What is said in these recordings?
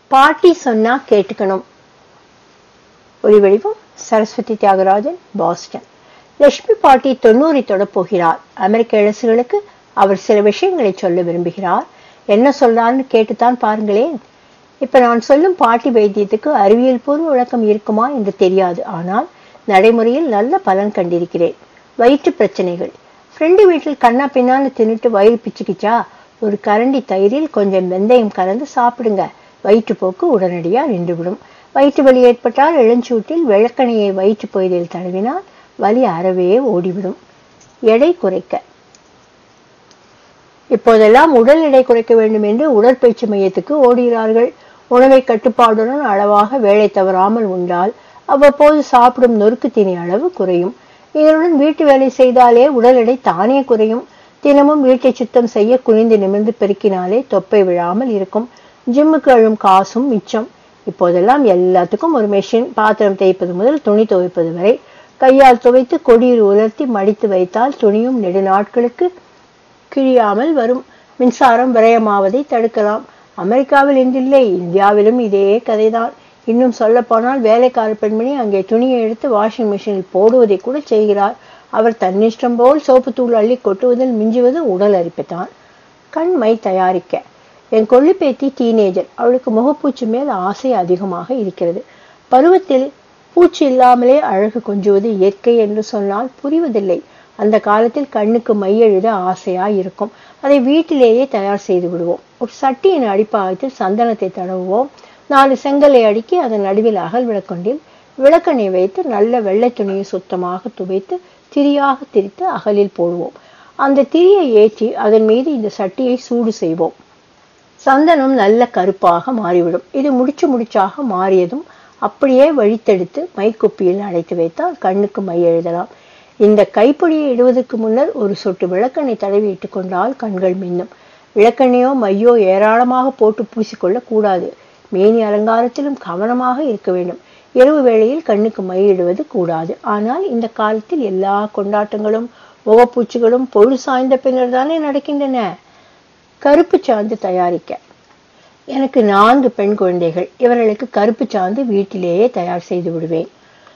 பாட்டி சொன்னா கேட்டுக்கணும் ஒளிவடிவம் சரஸ்வதி தியாகராஜன் பாஸ்டன் லட்சுமி பாட்டி தொண்ணூறை தொடப் போகிறார் அமெரிக்க இளசுகளுக்கு அவர் சில விஷயங்களை சொல்ல விரும்புகிறார் என்ன சொல்றாருன்னு கேட்டுத்தான் பாருங்களேன் இப்ப நான் சொல்லும் பாட்டி வைத்தியத்துக்கு அறிவியல் பூர்வ விளக்கம் இருக்குமா என்று தெரியாது ஆனால் நடைமுறையில் நல்ல பலன் கண்டிருக்கிறேன் வயிற்று பிரச்சனைகள் ஃப்ரெண்டு வீட்டில் கண்ணா பின்னான்னு தின்னுட்டு வயிறு பிச்சுக்கிச்சா ஒரு கரண்டி தயிரில் கொஞ்சம் வெந்தயம் கலந்து சாப்பிடுங்க வயிற்றுப்போக்கு உடனடியா நின்றுவிடும் வயிற்று வலி ஏற்பட்டால் இளஞ்சூட்டில் விளக்கணையை வயிற்று பகுதியில் தடவினால் வலி அறவே ஓடிவிடும் எடை குறைக்க இப்போதெல்லாம் உடல் எடை குறைக்க வேண்டும் என்று உடற்பயிற்சி மையத்துக்கு ஓடுகிறார்கள் உணவை கட்டுப்பாடுடன் அளவாக வேலை தவறாமல் உண்டால் அவ்வப்போது சாப்பிடும் நொறுக்கு தீனி அளவு குறையும் இதனுடன் வீட்டு வேலை செய்தாலே உடல் எடை தானே குறையும் தினமும் வீட்டை சுத்தம் செய்ய குனிந்து நிமிர்ந்து பெருக்கினாலே தொப்பை விழாமல் இருக்கும் ஜிம்முக்கு அழும் காசும் மிச்சம் இப்போதெல்லாம் எல்லாத்துக்கும் ஒரு மெஷின் பாத்திரம் தேய்ப்பது முதல் துணி துவைப்பது வரை கையால் துவைத்து கொடியில் உலர்த்தி மடித்து வைத்தால் துணியும் நெடு நாட்களுக்கு கிழியாமல் வரும் மின்சாரம் விரயமாவதை தடுக்கலாம் அமெரிக்காவில் இன்றில்லை இந்தியாவிலும் இதே கதைதான் இன்னும் சொல்ல போனால் வேலைக்கார பெண்மணி அங்கே துணியை எடுத்து வாஷிங் மிஷினில் போடுவதை கூட செய்கிறார் அவர் தன்னிஷ்டம் போல் சோப்பு தூள் அள்ளி கொட்டுவதில் மிஞ்சுவது உடல் அரிப்புதான் கண் மை தயாரிக்க என் கொள்ளிப்பேத்தி டீனேஜர் அவளுக்கு முகப்பூச்சி மேல் ஆசை அதிகமாக இருக்கிறது பருவத்தில் பூச்சி இல்லாமலே அழகு கொஞ்சுவது இயற்கை என்று சொன்னால் புரிவதில்லை அந்த காலத்தில் கண்ணுக்கு மை எழுத ஆசையா இருக்கும் அதை வீட்டிலேயே தயார் செய்து விடுவோம் ஒரு சட்டியின் அடிப்பாகத்தில் சந்தனத்தை தடவுவோம் நாலு செங்கலை அடுக்கி அதன் நடுவில் அகல் விளக்கொண்டில் விளக்கெண்ணெய் வைத்து நல்ல வெள்ளை துணியை சுத்தமாக துவைத்து திரியாக திரித்து அகலில் போடுவோம் அந்த திரியை ஏற்றி அதன் மீது இந்த சட்டியை சூடு செய்வோம் சந்தனம் நல்ல கருப்பாக மாறிவிடும் இது முடிச்சு முடிச்சாக மாறியதும் அப்படியே வழித்தெடுத்து மைக்குப்பியில் அடைத்து வைத்தால் கண்ணுக்கு மை எழுதலாம் இந்த கைப்பிடியை இடுவதற்கு முன்னர் ஒரு சொட்டு விளக்கெண்ணெய் தடவி இட்டுக்கொண்டால் கண்கள் மின்னும் விளக்கெண்ணையோ மையோ ஏராளமாக போட்டு பூசிக்கொள்ள கூடாது மேனி அலங்காரத்திலும் கவனமாக இருக்க வேண்டும் இரவு வேளையில் கண்ணுக்கு மை இடுவது கூடாது ஆனால் இந்த காலத்தில் எல்லா கொண்டாட்டங்களும் முகப்பூச்சிகளும் பொழுது சாய்ந்த பின்னர் தானே நடக்கின்றன கருப்பு சாந்து தயாரிக்க எனக்கு நான்கு பெண் குழந்தைகள் இவர்களுக்கு கருப்பு சாந்து வீட்டிலேயே தயார் செய்து விடுவேன்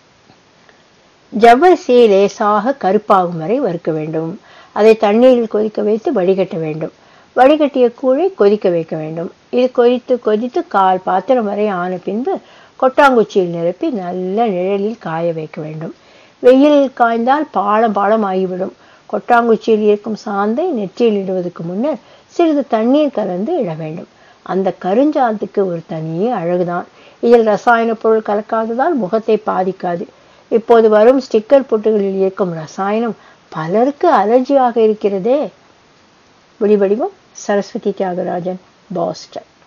ஜவ்வரிசியை லேசாக கருப்பாகும் வரை வறுக்க வேண்டும் அதை தண்ணீரில் கொதிக்க வைத்து வடிகட்ட வேண்டும் வடிகட்டிய கூழை கொதிக்க வைக்க வேண்டும் இது கொதித்து கொதித்து கால் பாத்திரம் வரை ஆன பின்பு கொட்டாங்குச்சியில் நிரப்பி நல்ல நிழலில் காய வைக்க வேண்டும் வெயிலில் காய்ந்தால் பாலம் பாலம் ஆகிவிடும் கொட்டாங்குச்சியில் இருக்கும் சாந்தை நெற்றியில் இடுவதற்கு முன்னர் சிறிது தண்ணீர் கலந்து இட வேண்டும் அந்த கருஞ்சாந்துக்கு ஒரு தனியே அழகுதான் இதில் ரசாயன பொருள் கலக்காததால் முகத்தை பாதிக்காது இப்போது வரும் ஸ்டிக்கர் பொட்டுகளில் இருக்கும் ரசாயனம் பலருக்கு அலர்ஜியாக இருக்கிறதே ஒளிவடிவம் சரஸ்வதி தியாகராஜன் பாஸ்டன்